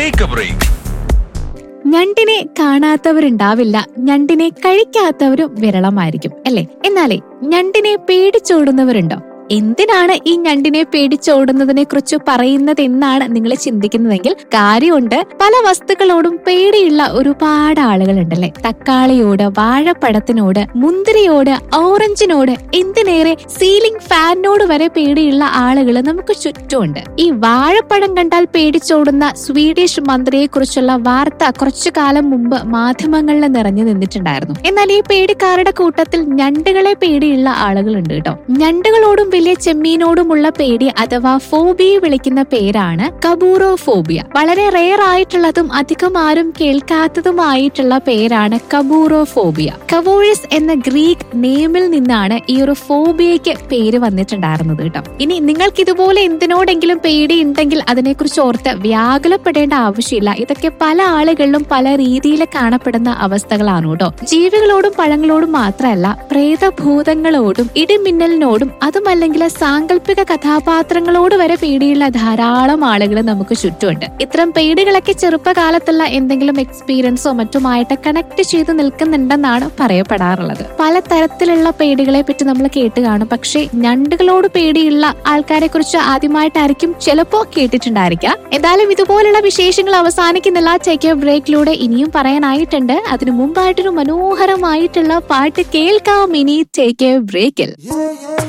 take a break ഞണ്ടിനെ കാണാത്തവരുണ്ടാവില്ല ഞണ്ടിനെ കഴിക്കാത്തവരും വിരളമായിരിക്കും അല്ലെ എന്നാലേ ഞണ്ടിനെ പേടിച്ചോടുന്നവരുണ്ടോ എന്തിനാണ് ഈ ഞണ്ടിനെ പേടിച്ചോടുന്നതിനെ കുറിച്ച് പറയുന്നത് എന്നാണ് നിങ്ങൾ ചിന്തിക്കുന്നതെങ്കിൽ കാര്യമുണ്ട് പല വസ്തുക്കളോടും പേടിയുള്ള ഒരുപാട് ആളുകളുണ്ടല്ലേ തക്കാളിയോട് വാഴപ്പഴത്തിനോട് മുന്തിരിയോട് ഓറഞ്ചിനോട് എന്തിനേറെ സീലിംഗ് ഫാനിനോട് വരെ പേടിയുള്ള ആളുകൾ നമുക്ക് ചുറ്റുമുണ്ട് ഈ വാഴപ്പഴം കണ്ടാൽ പേടിച്ചോടുന്ന സ്വീഡിഷ് മന്ത്രിയെ കുറിച്ചുള്ള വാർത്ത കുറച്ചു കാലം മുമ്പ് മാധ്യമങ്ങളിൽ നിറഞ്ഞു നിന്നിട്ടുണ്ടായിരുന്നു എന്നാൽ ഈ പേടിക്കാരുടെ കൂട്ടത്തിൽ ഞണ്ടുകളെ പേടിയുള്ള ആളുകളുണ്ട് കേട്ടോ ഞണ്ടുകളോടും വലിയ ചെമ്മീനോടുമുള്ള പേടി അഥവാ ഫോബിയെ വിളിക്കുന്ന പേരാണ് കബൂറോഫോബിയ വളരെ റെയർ ആയിട്ടുള്ളതും അധികം ആരും കേൾക്കാത്തതുമായിട്ടുള്ള പേരാണ് കബൂറോഫോബിയ കവോഴിസ് എന്ന ഗ്രീക്ക് നെയിമിൽ നിന്നാണ് ഈ ഒരു ഫോബിയയ്ക്ക് പേര് വന്നിട്ടുണ്ടായിരുന്നത് കേട്ടോ ഇനി നിങ്ങൾക്ക് ഇതുപോലെ എന്തിനോടെങ്കിലും പേടി ഉണ്ടെങ്കിൽ അതിനെക്കുറിച്ച് ഓർത്ത് വ്യാകുലപ്പെടേണ്ട ആവശ്യമില്ല ഇതൊക്കെ പല ആളുകളിലും പല രീതിയിൽ കാണപ്പെടുന്ന അവസ്ഥകളാണ് കേട്ടോ ജീവികളോടും പഴങ്ങളോടും മാത്രമല്ല പ്രേതഭൂതങ്ങളോടും ഇടിമിന്നലിനോടും അതുമല്ലെങ്കിൽ സാങ്കല്പിക കഥാപാത്രങ്ങളോട് വരെ പേടിയുള്ള ധാരാളം ആളുകൾ നമുക്ക് ചുറ്റുമുണ്ട് ഇത്തരം പേടികളൊക്കെ ചെറുപ്പകാലത്തുള്ള എന്തെങ്കിലും എക്സ്പീരിയൻസോ മറ്റുമായിട്ട് കണക്ട് ചെയ്ത് നിൽക്കുന്നുണ്ടെന്നാണ് പറയപ്പെടാറുള്ളത് പലതരത്തിലുള്ള പേടികളെ പറ്റി നമ്മൾ കേട്ട് കാണും പക്ഷേ ഞണ്ടുകളോട് പേടിയുള്ള ആൾക്കാരെ കുറിച്ച് ആദ്യമായിട്ടായിരിക്കും ചിലപ്പോ കേട്ടിട്ടുണ്ടായിരിക്കാം എന്തായാലും ഇതുപോലുള്ള വിശേഷങ്ങൾ അവസാനിക്കുന്നില്ല ടേക്ക് എ ബ്രേക്കിലൂടെ ഇനിയും പറയാനായിട്ടുണ്ട് അതിനു മുമ്പായിട്ടൊരു മനോഹരമായിട്ടുള്ള പാട്ട് കേൾക്കാം ഇനി ടേക്ക് എ ബ്രേക്കിൽ Yeah, yeah,